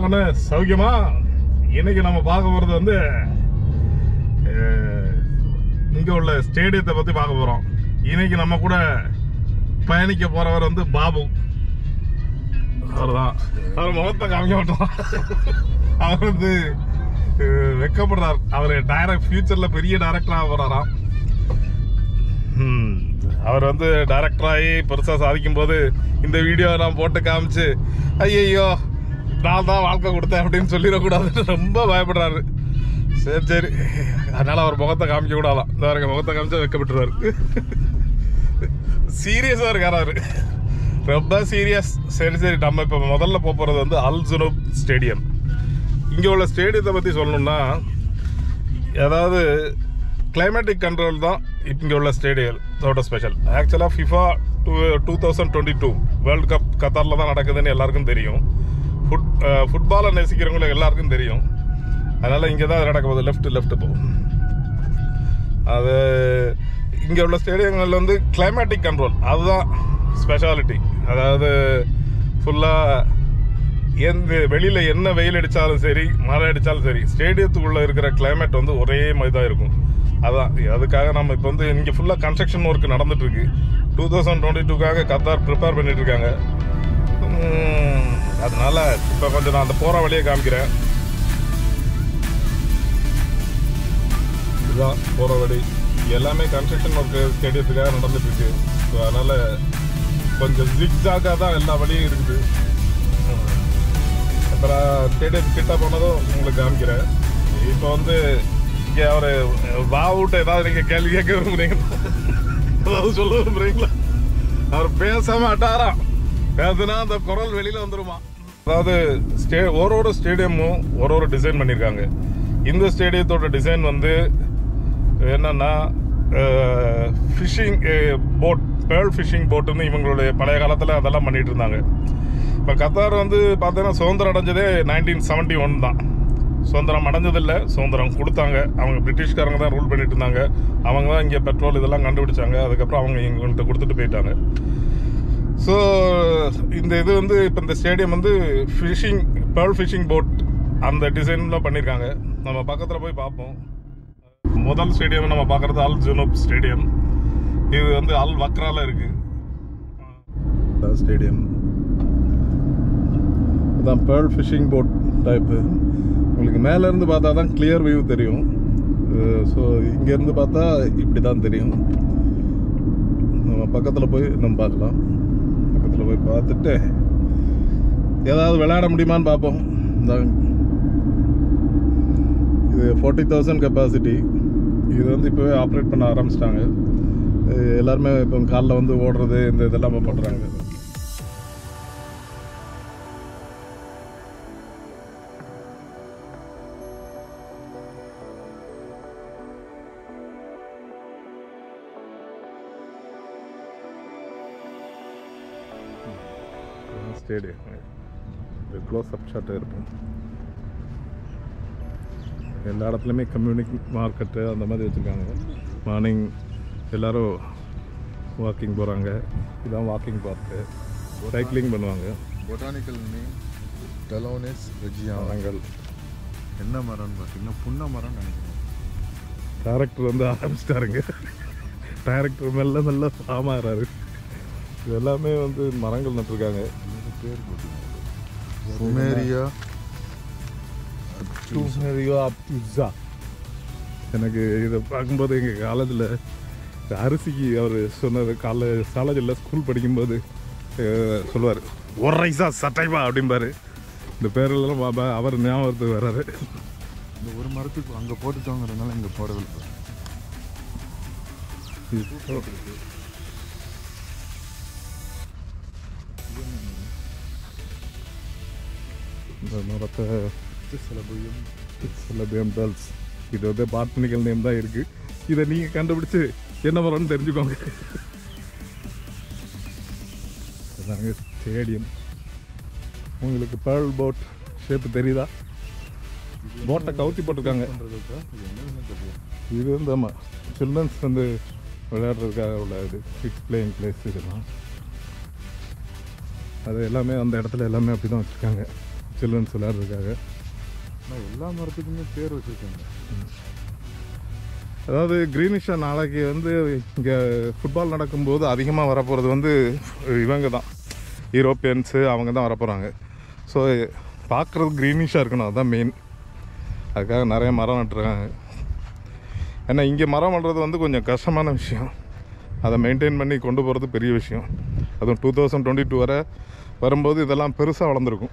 மகனே சௌக்கியமா இன்னைக்கு நம்ம பார்க்க போறது வந்து அஹ், இங்க உள்ள ஸ்டேடியத்தை பத்தி பார்க்க போறோம் இன்னைக்கு நம்ம கூட பயணிக்க போறவர் வந்து பாபு அவர்தான் அவர் முகத்தை காமிக்க மாட்டோம் அவர் வந்து அஹ், வெக்கப்படுறார் அவர் டைரக்ட் ஃபியூச்சர்ல பெரிய டைரக்டர் ஆக போறாராம் ம், அவர் வந்து டைரக்டர் ஆகி பெருசா சாதிக்கும் போது இந்த வீடியோ நான் போட்டு காமிச்சு ஐயையோ நான் தான் வாழ்க்கை கொடுத்தேன் அப்படின்னு சொல்லிடக்கூடாதுன்னு ரொம்ப பயப்படுறாரு சரி சரி அதனால அவர் முகத்தை காமிக்க கூடாதான் இந்த அவருக்கு முகத்தை காமிச்சா வைக்கப்பட்டுருவாரு சீரியஸா இருக்காரு அவரு ரொம்ப சீரியஸ் சரி சரி நம்ம இப்ப முதல்ல போக போறது வந்து அல் ஜுனூப் ஸ்டேடியம் இங்க உள்ள ஸ்டேடியத்தை பத்தி சொல்லணும்னா அதாவது கிளைமேட்டிக் கண்ட்ரோல் தான் இங்கே உள்ள ஸ்டேடியத்தோட ஸ்பெஷல் ஆக்சுவலாக FIFA two two thousand twenty two world cup கத்தாரில் தான் நடக்குதுன்னு எல்லாருக்கும் தெரியும் ஃபுட் ஃபுட்பாலை நேசிக்கிறவங்களுக்கு எல்லாருக்கும் தெரியும் அதனால் இங்கே தான் நடக்க போகுது லெஃப்ட் லெஃப்ட் போகும் அது இங்கே உள்ள ஸ்டேடியங்களில் வந்து கிளைமேட்டிக் கண்ட்ரோல் அதுதான் ஸ்பெஷாலிட்டி அதாவது ஃபுல்லாக எந்த வெளியில் என்ன வெயில் அடித்தாலும் சரி மழை அடித்தாலும் சரி ஸ்டேடியத்துக்குள்ளே இருக்கிற கிளைமேட் வந்து ஒரே மாதிரி தான் இருக்கும் அதான் அதுக்காக நம்ம இப்போ வந்து இங்கே ஃபுல்லாக கன்ஸ்ட்ரக்ஷன் ஒர்க் நடந்துட்டு இருக்கு டூ தௌசண்ட் டுவெண்ட்டி டூக்காக கத்தார் ப்ரிப்பேர் பண்ணிட்டு இருக்காங்க உம், அதனால இப்போ கொஞ்சம் நான் அந்த போகிற வழியை காமிக்கிறேன் இதுதான் போகிற வழி எல்லாமே கன்ஸ்ட்ரக்ஷன் ஒர்க் ஸ்டேடியத்துக்காக நடந்துட்டு இருக்கு ஸோ அதனால கொஞ்சம் ஜிக்ஜாக்காக தான் எல்லா வழியும் இருக்குது உம். அப்புறம் ஸ்டேடியம் கிட்ட போனதும் உங்களுக்கு காமிக்கிறேன் இப்போ வந்து இங்கே அவர் வாவுட்ட ஏதாவது நீங்கள் கேள்வி கேட்க விரும்புறீங்க அதாவது சொல்ல விரும்புறீங்களா அவர் பேச மாட்டாராம் பேசுனா அந்த குரல் வெளியில வந்துருமா அதாவது ஸ்டே ஒரு ஒரு ஸ்டேடியமும் ஒரு ஒரு டிசைன் பண்ணியிருக்காங்க இந்த ஸ்டேடியத்தோட டிசைன் வந்து என்னன்னா ஃபிஷிங் போட் பேர்ல் ஃபிஷிங் போட்டுன்னு இவங்களுடைய பழைய காலத்தில் அதெல்லாம் பண்ணிட்டு இருந்தாங்க இப்போ கத்தார் வந்து பார்த்தீங்கன்னா சுதந்திரம் அடைஞ்சதே நைன்டீன் செவன்ட்டி ஒன் தான் சுதந்திரம் அடைஞ்சதில்லை சுதந்திரம் கொடுத்தாங்க அவங்க பிரிட்டிஷ்காரங்க தான் ரூல் பண்ணிட்டு இருந்தாங்க அவங்க தான் இங்கே பெட்ரோல் இதெல்லாம் கண்டுபிடிச்சாங்க அதுக்கப்புறம் அவங்க எங்கள்கிட்ட கொடுத்துட்டு போயிட்டாங்க ஸோ இந்த இது வந்து இப்போ இந்த ஸ்டேடியம் வந்து ஃபிஷிங் பேர்ல் ஃபிஷிங் போட் அந்த டிசைன்லாம் பண்ணியிருக்காங்க நம்ம பக்கத்தில் போய் பார்ப்போம் முதல் ஸ்டேடியம் நம்ம பார்க்குறது அல் ஜுனூப் ஸ்டேடியம் இது வந்து அல் வக்ரால இருக்கு ஸ்டேடியம் இதான் பேர்ல் ஃபிஷிங் போட் டைப்பு உங்களுக்கு மேலே இருந்து பார்த்தா தான் கிளியர் வியூ தெரியும் ஸோ இங்கேருந்து பார்த்தா இப்படி தான் தெரியும் நம்ம பக்கத்தில் போய் நம்ம பார்க்கலாம் பக்கத்தில் போய் பார்த்துட்டு ஏதாவது விளையாட முடியுமான்னு பார்ப்போம் இந்த இது ஃபார்ட்டி தௌசண்ட் கெப்பாசிட்டி இது வந்து இப்போவே ஆப்ரேட் பண்ண ஆரம்பிச்சிட்டாங்க எல்லாருமே இப்போ காலில் வந்து ஓடுறது இந்த இதெல்லாம் பண்ணுறாங்க ஸ்டேடியம் இது க்ளோஸ் அப் ஷாட்டாக இருக்கும் எல்லா இடத்துலையுமே கம்யூனிட்டி மார்க்கெட்டு அந்த மாதிரி வச்சுருக்காங்க மார்னிங் எல்லாரும் வாக்கிங் போகிறாங்க இதான் வாக்கிங் பார்க்கு சைக்கிளிங் பண்ணுவாங்க பொட்டானிக்கல் நேம் டெலோனிஸ் ரெஜியா மரங்கள் என்ன மரம்னு பார்த்தீங்கன்னா புன்ன மரம் நினைக்கிறேன் டேரக்டர் வந்து ஆரம்பிச்சிட்டாருங்க டேரக்டர் மெல்ல மெல்ல ஃபார்ம் ஆகிறாரு இது எல்லாமே வந்து மரங்கள் நட்டுருக்காங்க எனக்கு பேர் போட்டுருக்காங்க சுமேரியா டூமேரியோ அப்துசா எனக்கு இதை பார்க்கும்போது எங்கள் காலேஜில் அரிசிக்கு அவர் சொன்னது காலை காலேஜில் ஸ்கூல் படிக்கும்போது சொல்லுவார் ஒரு ரைஸா சட்டைவா அப்படிம்பாரு இந்த பேரெல்லாம் பாபா அவர் ஞாபகத்துக்கு வர்றாரு இந்த ஒரு மரத்துக்கு அங்கே போட்டுட்டோங்கிறதுனால இங்கே போடவில்லை இந்த மரத்தை சிலபையும் சிலபியம் பேர்ல்ஸ் இது வந்து பாட்னிக்கல் நேம் தான் இருக்கு இதை நீங்கள் கண்டுபிடிச்சு என்ன மரம்னு தெரிஞ்சுக்கோங்க இதாங்க ஸ்டேடியம் உங்களுக்கு பேர்ல் போட் ஷேப்பு தெரியுதா போட்டை கவுத்தி போட்டிருக்காங்க பண்ணுறதுக்கா இது என்னதுன்னு தெரியல இது வந்து ஆமாம் சில்ட்ரன்ஸ் வந்து விளையாடுறதுக்காக உள்ள இது கிட்ஸ் பிளேயிங் பிளேஸ் இதெல்லாம் அது எல்லாமே அந்த இடத்துல எல்லாமே அப்படி தான் வச்சுருக்காங்க சில்ட்ரன்ஸ் விளையாடுறதுக்காக ஆனால் எல்லா மரத்துக்குமே பேர் வச்சுருக்காங்க அதாவது கிரீனிஷாக நாளைக்கு வந்து இங்கே ஃபுட்பால் நடக்கும்போது அதிகமாக வரப்போகிறது வந்து இவங்க தான் யூரோப்பியன்ஸு அவங்க தான் வரப்போகிறாங்க ஸோ பார்க்குறது க்ரீனிஷாக இருக்கணும் அதுதான் மெயின் அதுக்காக நிறைய மரம் நட்டுருக்காங்க ஏன்னா இங்கே மரம் நடுறது வந்து கொஞ்சம் கஷ்டமான விஷயம் அதை மெயின்டைன் பண்ணி கொண்டு போகிறது பெரிய விஷயம் அதுவும் டூ தௌசண்ட் டுவெண்ட்டி டூ வரை வரும்போது இதெல்லாம் பெருசாக வளர்ந்துருக்கும்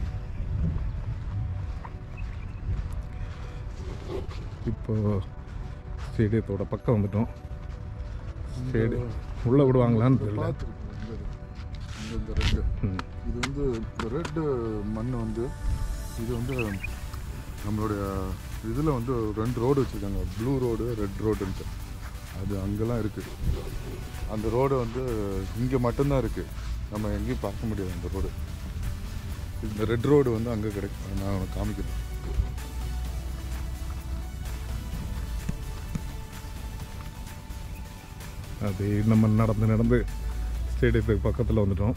இப்போ ஸ்டேடியத்தோட பக்கம் வந்துட்டோம் ஸ்டேடியம் உள்ளே விடுவாங்களான்னு தெரியல பார்த்துருக்கேன் இந்த இந்த ரெட்டு ம். இது வந்து இந்த ரெட்டு மண் வந்து இது வந்து நம்மளுடைய இதில் வந்து ரெண்டு ரோடு வச்சுருக்காங்க ப்ளூ ரோடு ரெட் ரோடுன்ட்டு அது அங்கெல்லாம் இருக்குது அந்த ரோடு வந்து இங்கே மட்டும்தான் இருக்குது நம்ம எங்கேயும் பார்க்க முடியாது அந்த ரோடு இந்த ரெட் ரோடு வந்து அங்கே கிடைக்கும் நான் உனக்கு காமிக்கிறேன் அது நம்ம நடந்து நடந்து ஸ்டேடியத்துக்கு பக்கத்தில் வந்துட்டோம்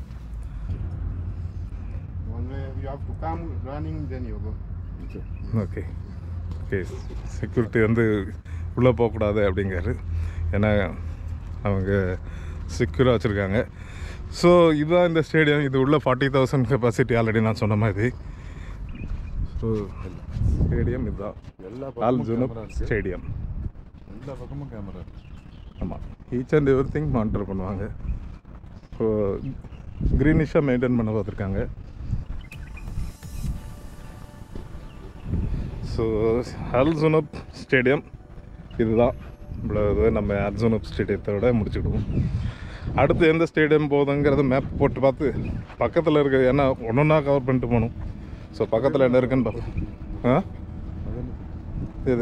One way you have to come running, then you go. Okay okay security வந்து உள்ளே போகக்கூடாது அப்படிங்கிறாரு ஏன்னா அவங்க செக்யூராக வச்சுருக்காங்க ஸோ இதுதான் இந்த ஸ்டேடியம் இது உள்ள ஃபார்ட்டி தௌசண்ட் கெப்பாசிட்டி ஆல்ரெடி நான் சொன்ன மாதிரி ஸோ ஸ்டேடியம் இதுதான் எல்லா ஆல் பக்கமும் ஜூனப் கேமரா இருக்கு ஸ்டேடியம் எல்லா பக்கமும் கேமரா இருக்கு ஆமாம் each and everything monitor பண்ணுவாங்க ஸோ க்ரீனிஷாக மெயின்டைன் பண்ண பார்த்துருக்காங்க ஸோ அல்சுனப் ஸ்டேடியம் இதுதான் இவ்வளவு நம்ம அல்சுனப் ஸ்டேடியத்தோட முடிச்சுடுவோம் அடுத்து எந்த ஸ்டேடியம் போகுதுங்கிறத மேப் போட்டு பார்த்து பக்கத்தில் இருக்க ஏன்னா ஒன்று ஒன்றா கவர் பண்ணிட்டு போகணும் ஸோ பக்கத்தில் என்ன இருக்குன்னு பார்ப்போம் ஆ இது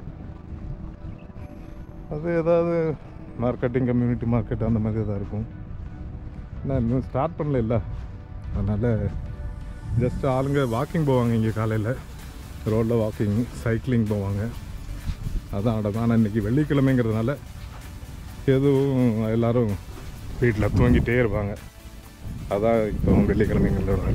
அது ஏதாவது மார்க்கெட்டிங் கம்யூனிட்டி மார்க்கெட் அந்த மாதிரி தான் இருக்கும் நான் இன்னும் ஸ்டார்ட் பண்ணல இல்லை அதனால் ஜஸ்ட் ஆளுங்க வாக்கிங் போவாங்க இங்கே காலையில் ரோட்டில் வாக்கிங் சைக்கிளிங் போவாங்க அதான் நடக்கும் ஆனால் இன்றைக்கி வெள்ளிக்கிழமைங்கிறதுனால எதுவும் எல்லாரும் வீட்டில் தூங்கிட்டே இருப்பாங்க அதான் இப்போ வெள்ளிக்கிழமைங்களோட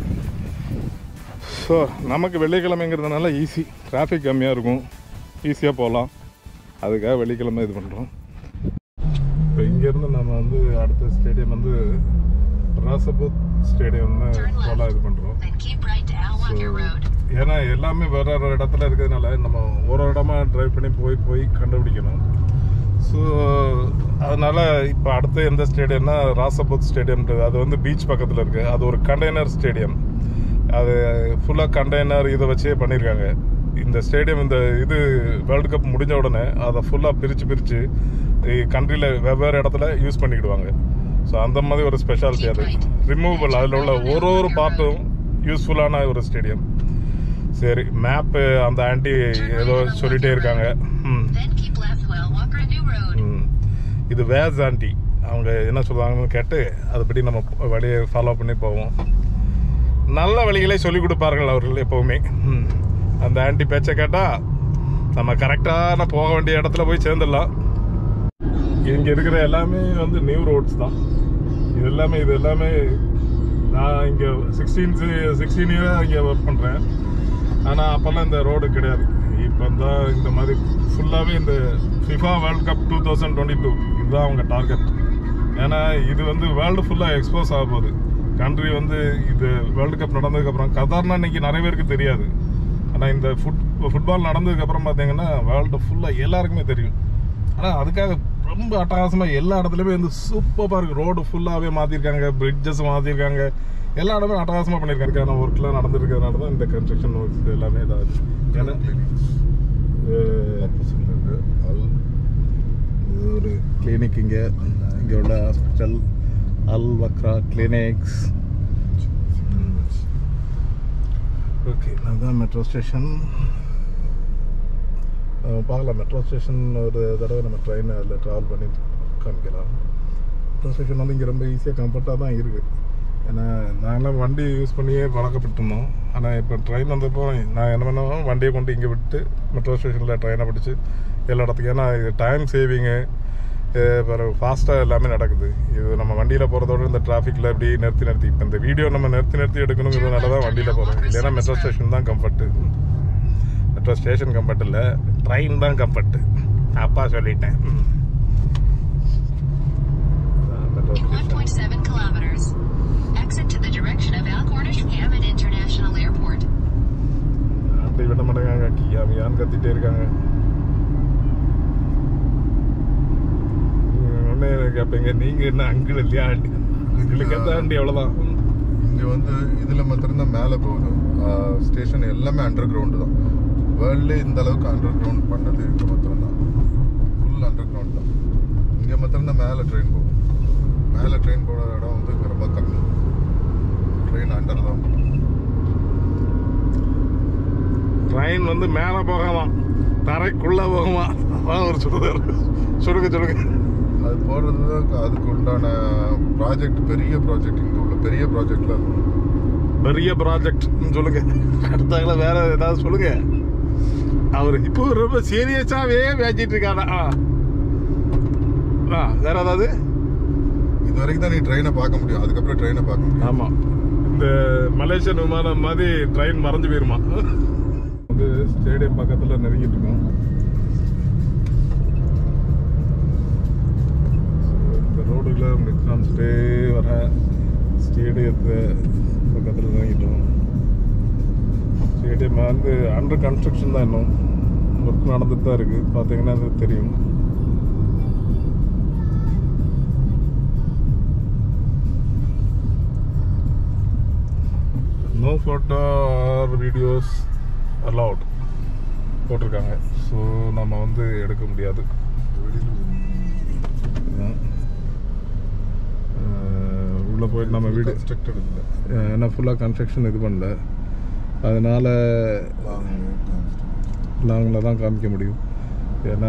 ஸோ நமக்கு வெள்ளிக்கிழமைங்கிறதுனால ஈஸி டிராஃபிக் கம்மியாக இருக்கும் ஈஸியாக போகலாம் அதுக்காக வெள்ளிக்கிழமை இது பண்ணுறோம் இப்போ இங்கேருந்து நம்ம வந்து அடுத்த ஸ்டேடியம் வந்து ராசபுத் ஸ்டேடியம்னு போலாம் இது பண்ணுறோம் Then keep right to Al Walker Road. ஏன்னா எல்லாமே வேற வேற இடத்துல இருக்கிறதுனால நம்ம ஒரு இடமா டிரைவ் பண்ணி போய் போய் கண்டுபிடிக்கணும் ஸோ அதனால இப்போ அடுத்து எந்த ஸ்டேடியம்னா ராசபுத் ஸ்டேடியம்ன்றது அது வந்து பீச் பக்கத்தில் இருக்கு அது ஒரு கண்டெய்னர் ஸ்டேடியம் அது ஃபுல்லாக கண்டெய்னர் இதை வச்சே பண்ணியிருக்காங்க இந்த ஸ்டேடியம் இந்த இது வேர்ல்டு கப் முடிஞ்ச உடனே அதை ஃபுல்லாக பிரித்து பிரித்து கண்ட்ரியில் வெவ்வேறு இடத்துல யூஸ் பண்ணிக்கிடுவாங்க ஸோ அந்த மாதிரி ஒரு ஸ்பெஷாலிட்டி அது ரிமூவபிள் அதில் உள்ள ஒரு ஒரு பார்ட்டும் யூஸ்ஃபுல்லான ஒரு ஸ்டேடியம் சரி மேப்பு அந்த ஆண்டி ஏதோ சொல்லிட்டே இருக்காங்க ம் Then keep left to Al Walker New Road. ம். இது வேஸ் ஆண்டி அவங்க என்ன சொல்லுவாங்கன்னு கேட்டு அதுபடி நம்ம வழியை ஃபாலோ பண்ணி போவோம் நல்ல வழிகளை சொல்லிக் கொடுப்பார்கள் அவர்கள் எப்போவுமே ம். அந்த ஆண்டி பேச்சை கேட்டால் நம்ம கரெக்டான போக வேண்டிய இடத்துல போய் சேர்ந்துடலாம் இங்கே இருக்கிற எல்லாமே வந்து நியூ ரோட்ஸ் தான் இது எல்லாமே இது எல்லாமே நான் இங்கே சிக்ஸ்டீன் சிக்ஸ்டீன் இயராக இங்கே ஒர்க் பண்ணுறேன் ஆனால் அப்போல்லாம் இந்த ரோடு கிடையாது இப்போ தான் இந்த மாதிரி ஃபுல்லாகவே இந்த FIFA world cup two thousand twenty two இதுதான் அவங்க டார்கெட் ஏன்னா இது வந்து வேர்ல்டு ஃபுல்லாக எக்ஸ்போஸ் ஆக போகுது கண்ட்ரி வந்து இது வேர்ல்டு கப் நடந்ததுக்கப்புறம் கதார்னா இன்னைக்கு நிறைய பேருக்கு தெரியாது ஆனால் இந்த ஃபுட் ஃபுட்பால் நடந்ததுக்கப்புறம் பார்த்தீங்கன்னா வேர்ல்டு ஃபுல்லாக எல்லாருக்குமே தெரியும் ஆனால் அதுக்காக ரொம்ப அட்டகாசமாக எல்லா இடத்துலையுமே வந்து சூப்பராக இருக்குது ரோடு ஃபுல்லாகவே மாற்றிருக்காங்க பிரிட்ஜஸ் மாற்றிருக்காங்க எல்லா இடமே அட்டகாசமாக பண்ணியிருக்காங்க ஆனால் ஒர்க்லாம் நடந்துருக்கிறதுனால தான் இந்த கன்ஸ்ட்ரக்ஷன் ஒர்க்ஸ் எல்லாமே இதாகுது ஏன்னா அஹ், ஆப்போசிட்ல இருக்கு அது இது ஒரு கிளினிக் இங்கே இங்கே உள்ள hospital Al Wakra clinics okay அதுதான் மெட்ரோ ஸ்டேஷன் பார்க்கலாம் மெட்ரோ ஸ்டேஷன் ஒரு தடவை நம்ம ட்ரெயின் அதில் ட்ராவல் பண்ணி காமிக்கலாம் மெட்ரோ ஸ்டேஷன் வந்து இங்கே ரொம்ப ஈஸியாக கம்ஃபர்ட்டாக தான் இருக்குது ஏன்னா நாங்களாம் வண்டி யூஸ் பண்ணியே பழக்கப்பட்டிருந்தோம் ஆனால் இப்போ ட்ரெயின் வந்தப்போ நான் என்ன பண்ணுவோம் வண்டியை கொண்டு இங்கே விட்டு மெட்ரோ ஸ்டேஷனில் ட்ரெயினை பிடிச்சி எல்லா இடத்துக்கு ஏன்னா இது டைம் சேவிங்கு பிறகு ஃபாஸ்ட்டாக எல்லாமே நடக்குது இது நம்ம வண்டியில் போகிறதோட இந்த டிராஃபிக்கில் இப்படி நிறுத்தி நிறுத்தி இப்போ இந்த வீடியோ நம்ம நிறுத்தி நிறுத்தி எடுக்கணுங்கிறதுனால தான் வண்டியில் போகிறோம் இல்லைன்னா மெட்ரோ ஸ்டேஷன் தான் கம்ஃபர்ட்டு மெட்ரோ ஸ்டேஷன் கம்ஃபர்ட் இல்லை ட்ரெயின் தான் கம்ஃபர்ட்டு அப்பா சொல்லிட்டேன் metro In station 1.7 kilometers, exit to the direction of Al Cornish Hammond International Airport. அப்படி விட மாட்டேங்காங்க கியாமியான்னு கத்திட்டே இருக்காங்க உடனே கேட்பீங்க நீங்க என்ன அங்கிள் இல்லையா அங்கிளுக்கு தாண்டி அவ்வளோதான் இங்கே வந்து இதில் மாத்திரம்தான் மேலே போகுது ஸ்டேஷன் எல்லாமே அண்டர் கிரவுண்டு தான் வேர்ல்ட்லேயே இந்த அளவுக்கு அண்டர் கிரவுண்ட் பண்ணது இங்கே மாத்திரம்தான் ஃபுல் அண்டர் கிரவுண்ட் தான் இங்கே மாத்திரம்தான் மேலே ட்ரெயின் போகும் மேலே ட்ரெயின் போகிற இடம் வந்து இங்க ரொம்ப கம்மி ட்ரெயின் அண்டர் தான் போகும் ட்ரெயின் வந்து மேலே போகலாம் தரைக்குள்ள போகுமா அதான் ஒரு சுடுதார் சுடுங்க சுடுங்க அது போகிறது தான் அதுக்கு உண்டான ப்ராஜெக்ட் பெரிய ப்ராஜெக்ட் இங்கே உள்ள பெரிய ப்ராஜெக்டில் இருக்கும் பெரிய ப்ராஜெக்ட் சொல்லுங்க அடுத்தாங்கள வேற ஏதாவது சொல்லுங்க அவர் இப்போ ரொம்ப சீரியஸாவே பேசிட்டு இருக்காரா ஆ. ஆ வேற ஏதாவது இது வரைக்கும் தான் நீ ட்ரெயினை பார்க்க முடியும் அதுக்கப்புறம் ட்ரெயினை பார்க்க முடியும் ஆமா இந்த மலேசியன் விமானம் மாதிரி ட்ரெயின் மறைஞ்சு போயிருமா வந்து ஸ்டேடியம் பக்கத்துல நெருங்கிட்டு இருக்கோம் இந்த ரோடுல உங்களுக்கு காமிச்சிட்டே வர ஸ்டேடியத்தை பக்கத்தில் நெருங்கிட்டோம் ஸ்டேடியம் வந்து அண்டர் கன்ஸ்ட்ரக்ஷன் தான் இன்னும் ஒர்க் நடந்துட்டு தான் இருக்கு பார்த்தீங்கன்னா அது தெரியும் no photo or videos allowed போட்டிருக்காங்க ஸோ நம்ம வந்து எடுக்க முடியாது இதுதான். அஹ் உள்ள போயிட்டு நம்ம வீடு கன்ஸ்ட்ரக்டட் இல்லை அஹ் ஏன்னா ஃபுல்லாக கன்ஸ்ட்ரக்ஷன் இது பண்ணல அதனால லாங்கில் தான் காமிக்க முடியும் ஏன்னா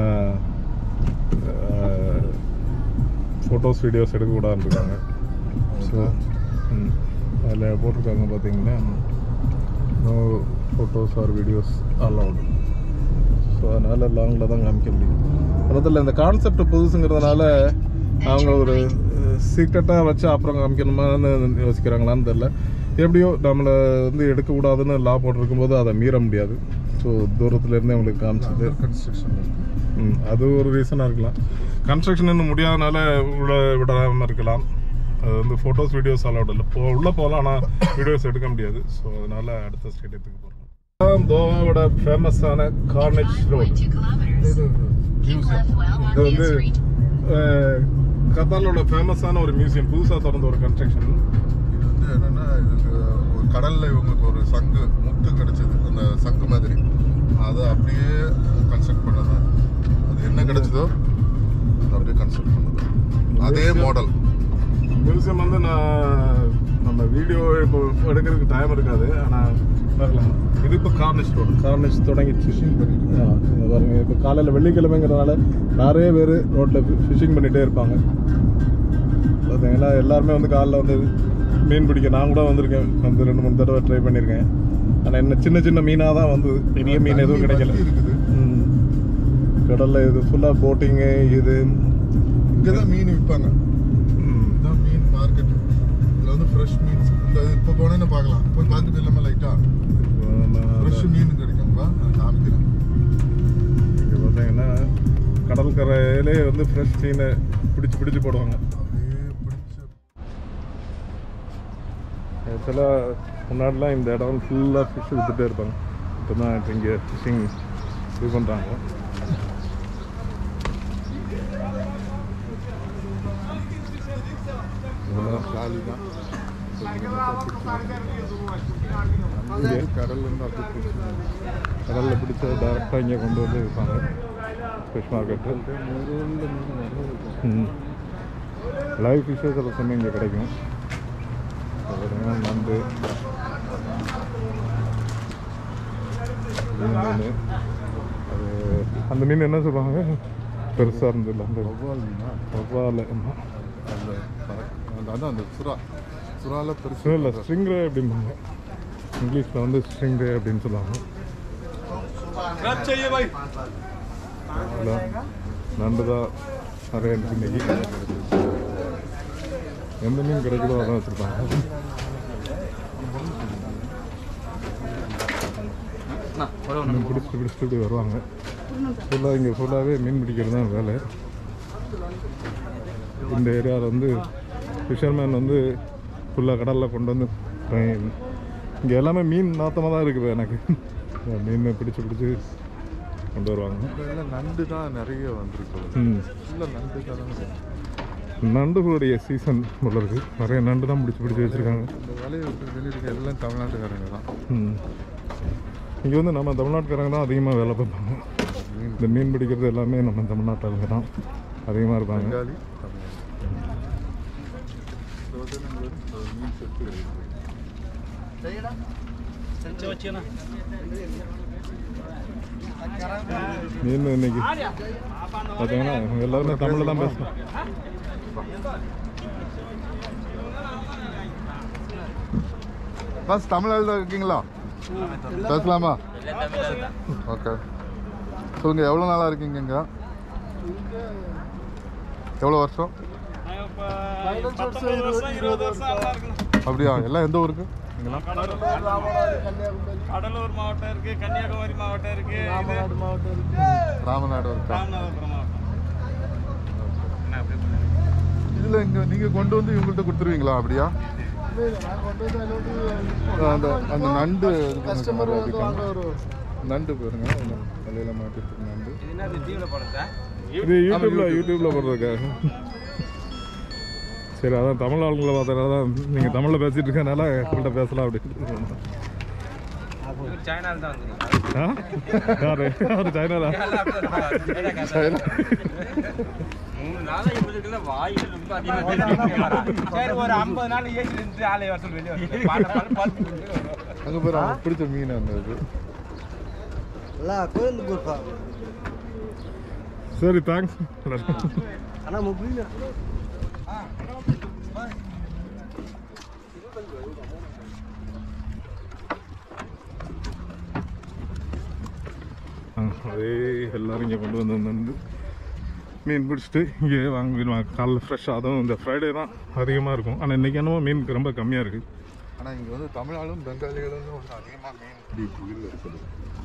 ஃபோட்டோஸ் வீடியோஸ் எடுக்கக்கூடாதுன்னு இருக்காங்க ஸோ அதில் போட்டிருக்காங்க பார்த்தீங்கன்னா no photos or videos allowed so அதனால் லாங்கில் தான் காமிக்க முடியும் அதில் இந்த கான்செப்ட் புதுசுங்கிறதுனால அவங்க ஒரு சீக்ரெட்டாக வச்சு அப்புறம் காமிக்கணுமான்னு யோசிக்கிறாங்களான்னு தெரில எப்படியோ நம்மளை வந்து எடுக்கக்கூடாதுன்னு லா போட்டிருக்கும்போது அதை மீற முடியாது ஸோ தூரத்துலேருந்தே அவங்களுக்கு காமிச்சது கன்ஸ்ட்ரக்ஷன் ம், அது ஒரு ரீசனாக இருக்கலாம் கன்ஸ்ட்ரக்ஷன் இன்னும் முடியாதனால உள்ள விடாமல் இருக்கலாம் அது வந்து ஃபோட்டோஸ் வீடியோஸ் அலௌட் இல்லை போ உள்ளே போகலாம் ஆனால் வீடியோஸ் எடுக்க முடியாது ஸோ அதனால அடுத்த ஸ்டேடியத்துக்கு போகிறோம் கோவாவோட ஃபேமஸான corniche road 2 kilometers. Keep left well on இது Main வந்து Street. அஹ், கத்தாரோட ஃபேமஸான ஒரு மியூசியம் புதுசாக திறந்த ஒரு கன்ஸ்ட்ரக்ஷன் இது வந்து என்னன்னா இதுக்கு ஒரு கடல்ல இவங்களுக்கு ஒரு சங்கு முத்து கிடைச்சது அந்த சங்கு மாதிரி அதை அப்படியே கன்ஸ்ட்ரக்ட் பண்ணது அது என்ன கிடைச்சதோ அதை அப்படியே கன்ஸ்ட்ரக்ட் பண்ணது அதே மாடல் மியூசியம் வந்து நான் நம்ம வீடியோ இப்போ எடுக்கிறதுக்கு டைம் இருக்காது ஆனால் பார்க்கலாம் இது இப்போ கார்னிஷ் ரோடு கார்னிஷ் தொடங்கிச்சு ஆ, இங்க பாருங்க இப்போ காலையில் வெள்ளிக்கிழமைங்கிறதுனால நிறைய பேர் ரோட்டில் ஃபிஷிங் பண்ணிகிட்டே இருப்பாங்க பார்த்தீங்கன்னா எல்லாருமே வந்து காலைல வந்து மீன் பிடிக்க நான் கூட வந்திருக்கேன் வந்து ரெண்டு மூணு தடவை ட்ரை பண்ணியிருக்கேன் ஆனால் என்ன சின்ன சின்ன மீனாக தான் வந்தது பெரிய மீன் எதுவும் கிடைக்கல வத்தி இருக்குது ம். கடல்ல இது ஃபுல்லாக போட்டிங்கு இது இங்கே தான் மீன் விற்பாங்க ம். இதுதான் மீன் மார்க்கெட் இதில் வந்து ஃப்ரெஷ் மீன்ஸ் இந்த இப்போ போனேன்னு பார்க்கலாம் போய் பார்த்துட்டு இல்லாமல் லைட்டாக ஃப்ரெஷ் மீன் கிடைக்கும்பா நான் காமிக்கிறேன் இங்கே பார்த்தீங்கன்னா கடற்கரையிலே வந்து ஃப்ரெஷ் மீனை பிடிச்சி பிடிச்சி போடுவாங்க அப்படியே பிடிச்ச ஆக்சுவலாக முன்னாடிலாம் இந்த இடம் ஃபுல்லாக ஃபிஷ் விற்றுட்டே இருப்பாங்க இப்போ தான் இப்போ இங்கே ஃபிஷிங் இது பண்ணுறாங்க காலி தான் இங்கே கடல்லேருந்து அப்படியே பிடிச்சி கடலில் பிடிச்ச டேரெக்டாக இங்கே கொண்டு வந்து விற்பாங்க ஃபிஷ் மார்க்கெட்டு லைவ் ஃபிஷ்ஷஸ் சில சமயம் இங்கே கிடைக்கும் பார்த்தீங்கன்னா நண்டு மீன் மீன் அது அந்த மீன் என்ன சொல்லுவாங்க பெருசாக இருந்ததில்ல அந்த வவ்வால் மீனா வவ்வால் அந்த பறக்க- அந்த- அதான் அந்த சுறா சுறால பெருசு இல்லை ஸ்ட்ரிங்ரே அப்படிம்பாங்க இங்கிலீஷில் வந்து ஸ்ட்ரிங்ரே அப்படின்னு சொல்லுவாங்க இல்லை நண்டு தான் நிறைய இருக்கு இன்னைக்கு எந்த மீன் கிடைக்குதோ அதான் வச்சுருப்பாங்க மீன் பிடிச்சிட்டு பிடிச்சிட்டு இப்படி வருவாங்க ஃபுல்லாக இங்கே ஃபுல்லாகவே மீன் பிடிக்கிறது தான் வேலை இந்த ஏரியாவில் வந்து ஃபிஷர்மேன் வந்து ஃபுல்லாக கடலில் கொண்டு வந்து இங்கே எல்லாமே மீன் நாத்தமாக தான் இருக்குது எனக்கு மீன் பிடிச்சி பிடிச்சி கொண்டு வருவாங்க எல்லாம் நண்டு தான் நிறைய வந்திருக்கு ம் ஃபுல்லாக நண்டு தான் நண்டுகளுடைய சீசன் உள்ள இருக்கு நிறைய நண்டு தான் பிடிச்சி பிடிச்சி வச்சுருக்காங்க இந்த வேலையை விட்டு வெளியிருக்க எல்லாம் தமிழ்நாட்டுக்காரங்க தான் ம் இங்கே வந்து நம்ம தமிழ்நாட்டுக்காரங்க தான் அதிகமாக வேலை பார்ப்பாங்க இந்த மீன் பிடிக்கிறது எல்லாமே நம்ம தமிழ்நாட்டாளுங்க தான் அதிகமாக இருப்பாங்க பெங்காலி தமிழ் இது வந்து நம்ம ஒரு மீன் செட்டு இருக்கு. மீன் இன்னைக்கு பார்த்தீங்கன்னா இவங்க எல்லாருமே தமிழில் தான் பேசுகிறோம் பஸ் தமிழ்நாடு இருக்கீங்களா பேசலாமா ஓகே சொல்லுங்க எவ்வளோ நாளாக இருக்கீங்க இங்க எவ்வளோ வருஷம் அப்படியா எல்லாம் எந்த ஊருக்கு நீங்களாம் கடலூர் மாவட்டம் இருக்கு கன்னியாகுமரி மாவட்டம் இருக்கு ராமநாடு மாவட்டம் இருக்கு ராமநாடு இருக்கா ராமநாதபுரம் மாவட்டம் இதில் இங்கே நீங்கள் கொண்டு வந்து இவங்கள்ட்ட கொடுத்துருவீங்களா அப்படியா அந்த அந்த நண்டு கஸ்டமர் நண்டு பாருங்க அந்த தலையில மாட்டிட்டு இருக்கு நண்டு இது என்ன தீவிர படத்தை இது யூடியூப்ல யூடியூப்ல போடுறதுக்காக சரி அதான் தமிழ் ஆளுங்களை பார்த்தனால தான் நீங்கள் தமிழில் பேசிட்டு இருக்கனால உங்கள்கிட்ட பேசலாம் அப்படின்னு சைனால தான் வந்து ஆ யாரு அவர் சைனாலா மூணு நாளா இவங்களுக்குள்ள வாயில ரொம்ப அதிகமா சரி ஒரு ஐம்பது நாள் ஏசி இருந்து ஆலை வர சொல்லி வெளியே வந்து பாட்டு பாட்டு பாட்டு அங்கே பாரு அவனுக்கு பிடிச்ச மீன் அந்த இது சரி தேங்க்ஸ் அதே எல்லாரும் இங்கே கொண்டு வந்து வந்து மீன் பிடிச்சிட்டு இங்கே வாங்கிடுவாங்க காலைல ஃப்ரெஷ்ஷாக அதுவும் இந்த ஃப்ரைடே தான் அதிகமாக இருக்கும் ஆனால் இன்றைக்கி என்னமோ மீன் ரொம்ப கம்மியாக இருக்குது ஆனால் இங்கே வந்து தமிழாலும் பெங்காலிகளும் வந்து அதிகமாக மீன் பிடி தொழில் இருக்குது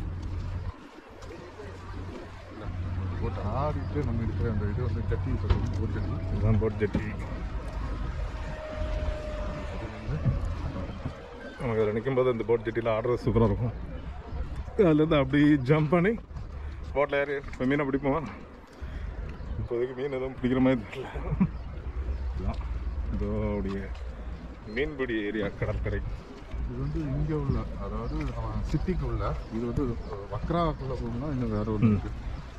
போட்டு ஆடிட்டு நம்ம இருக்கிற அந்த இது வந்து கட்டி போட்டு இதுதான் போட் ஜெட்டி நமக்கு அதில் நிற்கும்போது இந்த போட் ஜெட்டியில் ஆடுறது சூப்பராக இருக்கும் அதுலேருந்து அப்படி ஜம்ப் பண்ணி போட்டில் ஏறி இப்போ மீனை பிடிப்போமா இப்போதைக்கு மீன் எதுவும் பிடிக்கிற மாதிரி தெரியல இதுதான் இதோடைய மீன்பிடி ஏரியா கடற்கரை இது வந்து இங்கே உள்ள அதாவது சிட்டிக்கு உள்ள இது வந்து வக்ராக்குள்ள போகணும்னா இன்னும் வேற ஒன்று இருக்கு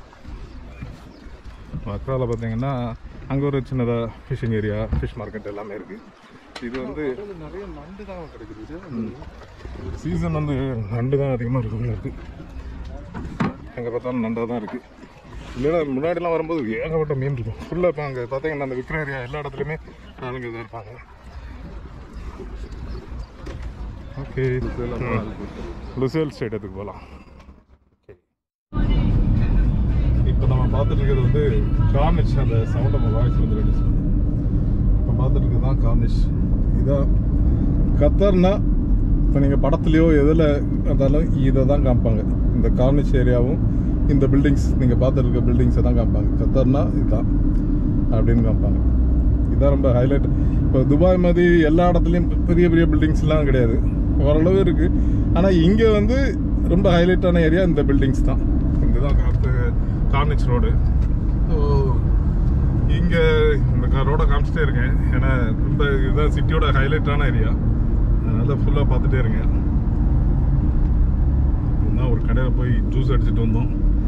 வக்ராவில் பார்த்தீங்கன்னா அங்கே ஒரு சின்னதாக ஃபிஷிங் ஏரியா ஃபிஷ் மார்க்கெட் எல்லாமே இருக்குது இது வந்து இதுல நிறைய நண்டு தான் கிடைக்குது சீசன் வந்து நண்டு தான் அதிகமாக இருக்கும் இருக்குது எங்கே பார்த்தாலும் நண்டாக தான் இருக்குது இல்லைன்னா முன்னாடிலாம் வரும்போது ஏகப்பட்ட மீன் இருக்கும் ஃபுல்லாக இப்போ அங்கே பார்த்தீங்கன்னா அந்த விற்கிற ஏரியா எல்லா இடத்துலையுமே ஆளுங்க தான் இருப்பாங்க ஓகே லுசேல் ஸ்டேடியத்துக்கு போகலாம் இப்போ நம்ம பார்த்துட்டு இருக்கிறது வந்து கார்னிஷ் அந்த சவுண்ட் நம்ம வாய்ஸ் வந்து ரெடி இப்போ பார்த்துட்டு இருக்கிறது தான் கார்னிஷ் இதான் கத்தர்னா இப்போ நீங்கள் படத்துலையோ எதில் இருந்தாலும் இதை தான் காமிப்பாங்க இந்த கார்னிஷ் ஏரியாவும் இந்த பில்டிங்ஸ் நீங்கள் பார்த்துட்டு இருக்க பில்டிங்ஸை தான் காமிப்பாங்க கத்தர்னா இதுதான் அப்படின்னு காமிப்பாங்க இதான் ரொம்ப ஹைலைட் இப்போ துபாய் மாதிரி எல்லா இடத்துலையும் பெரிய பெரிய பில்டிங்ஸ்லாம் கிடையாது ஓரளவு இருக்குது ஆனால் இங்கே வந்து ரொம்ப ஹைலைட்டான ஏரியா இந்த பில்டிங்ஸ் தான் இதுதான் காத்து கார்னிச் ரோடு ஸோ இங்கே இந்த ரோடை காமிச்சிட்டே இருக்கேன் ஏன்னா ரொம்ப இதுதான் சிட்டியோட ஹைலைட்டான ஏரியா அதனால ஃபுல்லாக பார்த்துட்டே இருங்க தான் ஒரு கடையில் போய் ஜூஸ் அடிச்சுட்டு வந்தோம்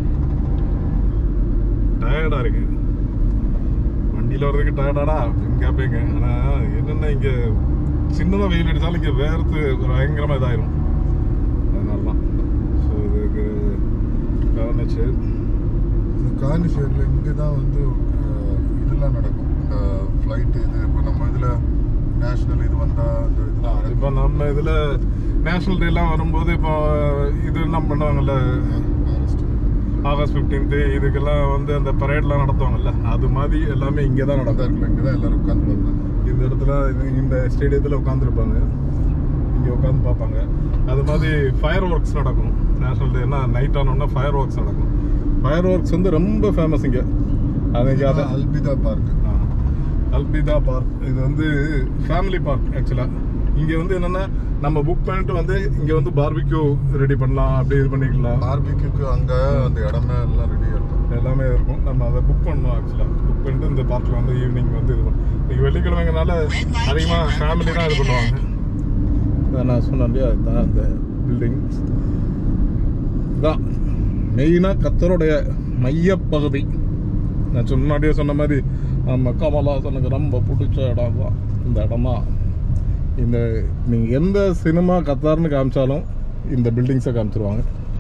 டயர்டாக இருக்கு வண்டியில் வர்றதுக்கு டயர்டாடா அப்படின்னு கேட்பீங்க ஆனால் என்னென்ன இங்கே சின்னதாக வெயில் அடித்தாலும் இங்கே வேர்த்து பயங்கரமாக இதாயிரும் அதனால தான் ஸோ இதுக்கு கவனிச்சு கார்னிஷேரில் இங்கே தான் வந்து அஹ், இதெல்லாம் நடக்கும் இந்த ஃப்ளைட்டு இது இப்போ நம்ம இதில் நேஷ்னல் இது வந்தால் இந்த இதெல்லாம் இப்போ நம்ம இதில் நேஷனல் டேலாம் வரும்போது இப்போ இது என்ன பண்ணுவாங்கல்ல ஆகஸ்ட் ஃபிஃப்டீன்த்து இதுக்கெல்லாம் வந்து அந்த பரேட்லாம் நடத்துவாங்கல்ல அது மாதிரி எல்லாமே இங்கே தான் நடக்கும் இருக்குல்ல இங்கே தான் எல்லாரும் உட்காந்து வந்தாங்க இந்த இடத்துல இது- இந்த ஸ்டேடியத்தில் உட்காந்துருப்பாங்க இங்கே உட்காந்து பார்ப்பாங்க அது மாதிரி ஃபயர் ஒர்க்ஸ் நடக்கும் நேஷனல் டேனா நைட் ஆனோன்னா ஃபயர் ஒர்க்ஸ் நடக்கும் ஃபயர் ஒர்க்ஸ் வந்து ரொம்ப ஃபேமஸ் இங்கே அதுக்கு அதை அல்பிதா பார்க் அல்பிதா பார்க் இது வந்து ஃபேமிலி பார்க் ஆக்சுவலாக இங்கே வந்து என்னென்னா நம்ம புக் பண்ணிட்டு வந்து இங்கே வந்து பார்பிக்யூ ரெடி பண்ணலாம் அப்படி இது பண்ணிக்கலாம் பார்பிக்யூக்கு அங்கே அந்த இடமே எல்லாம் ரெடியாக இருக்கும் எல்லாமே இருக்கும் நம்ம அதை புக் பண்ணணும் ஆக்சுவலாக புக் பண்ணிட்டு இந்த பார்க்கில் வந்து ஈவினிங் வந்து இது பண்ணும் இன்னைக்கு வெள்ளிக்கிழமைங்கனால அதிகமாக ஃபேமிலி தான் இது பண்ணுவாங்க இதான் நான் சொன்னேன் இல்லையா இதுதான் இந்த பில்டிங் இதான் மெயினாக கத்தருடைய மையப்பகுதி நான் சொன்ன முன்னாடியே சொன்ன மாதிரி நம்ம கமலாசனுக்கு ரொம்ப பிடிச்ச இடம் தான் இந்த இடம் தான் இந்த நீங்கள் எந்த சினிமா கத்தார்னு காமிச்சாலும் இந்த பில்டிங்ஸை காமிச்சிருவாங்க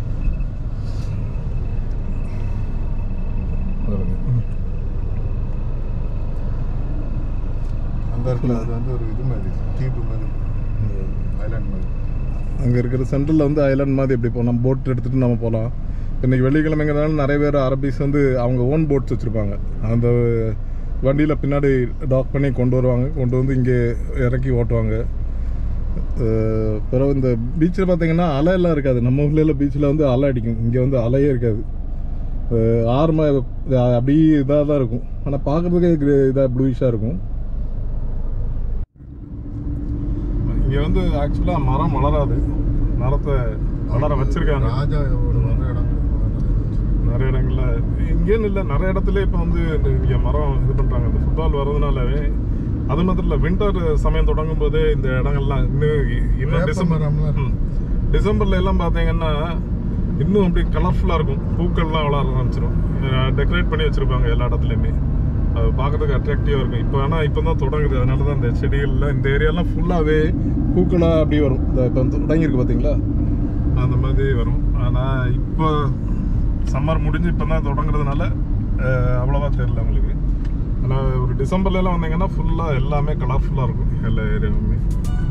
அந்த இடத்துல அது வந்து ஒரு இது மாதிரி தீவு மாதிரி ஐலாண்ட் மாதிரி அங்கே இருக்கிற சென்ட்ரலில் வந்து ஐலாண்ட் மாதிரி எப்படி போகலாம் போட் எடுத்துகிட்டு நம்ம போகலாம் இன்னைக்கு வெள்ளிக்கிழமைங்கிறனால நிறைய பேர் அரபிஸ் வந்து அவங்க ஓன் போட்ஸ் வச்சுருப்பாங்க அந்த வண்டியில் பின்னாடி டாக் பண்ணி கொண்டு வருவாங்க கொண்டு வந்து இங்கே இறக்கி ஓட்டுவாங்க அஹ் பிறகு இந்த பீச்சில் பார்த்தீங்கன்னா அலை எல்லாம் இருக்காது நம்ம ஊர்ல பீச்சில் வந்து அலை அடிக்கும் இங்கே வந்து அலையே இருக்காது அஹ் ஆறுமா இது அப்படியே இதாக தான் இருக்கும் ஆனால் பார்க்குறதுக்கு இதாக ப்ளூயிஷாக இருக்கும் இங்கே வந்து ஆக்சுவலாக மரம் வளராது மரத்தை வளர வச்சிருக்காங்க ராஜாவோட வர இடம் நிறைய இடங்கள்ல இங்கேன்னு இல்லை நிறைய இடத்துல இப்போ வந்து இந்த இங்க மரம் இது பண்ணுறாங்க இந்த ஃபுட்பால் வர்றதுனாலவே அது மாத்திரம் இல்லை வின்டர் சமயம் தொடங்கும் போதே இந்த இடங்கள்லாம் இன்னும் இன்னும் வேப்ப டிசம்பர் மரம்லாம் இருக்கு. ம். டிசம்பர்ல எல்லாம் பார்த்தீங்கன்னா இன்னும் அப்படி கலர்ஃபுல்லாக இருக்கும் பூக்கள்லாம் வளர ஆரம்பிச்சிடும் டெக்கரேட் பண்ணி வச்சிருப்பாங்க எல்லா இடத்துலையுமே அது பார்க்கறதுக்கு அட்ராக்டிவாக இருக்கும் இப்போ ஆனால் இப்போ தான் தொடங்குது அதனால தான் இந்த செடிகள்லாம் இந்த ஏரியாலாம் ஃபுல்லாகவே பூக்களாக அப்படி வரும் இந்த இப்போ தொடங்கியிருக்கு பார்த்தீங்களா அந்த மாதிரி வரும் ஆனால் இப்போ சம்மர் முடிஞ்சு இப்போ தான் தொடங்குறதுனால அஹ், அவ்வளவா தெரியல உங்களுக்கு ஆனால் ஒரு டிசம்பர்ல எல்லாம் வந்தீங்கன்னா ஃபுல்லாக எல்லாமே கலர்ஃபுல்லாக இருக்கும் எல்லா ஏரியாவுமே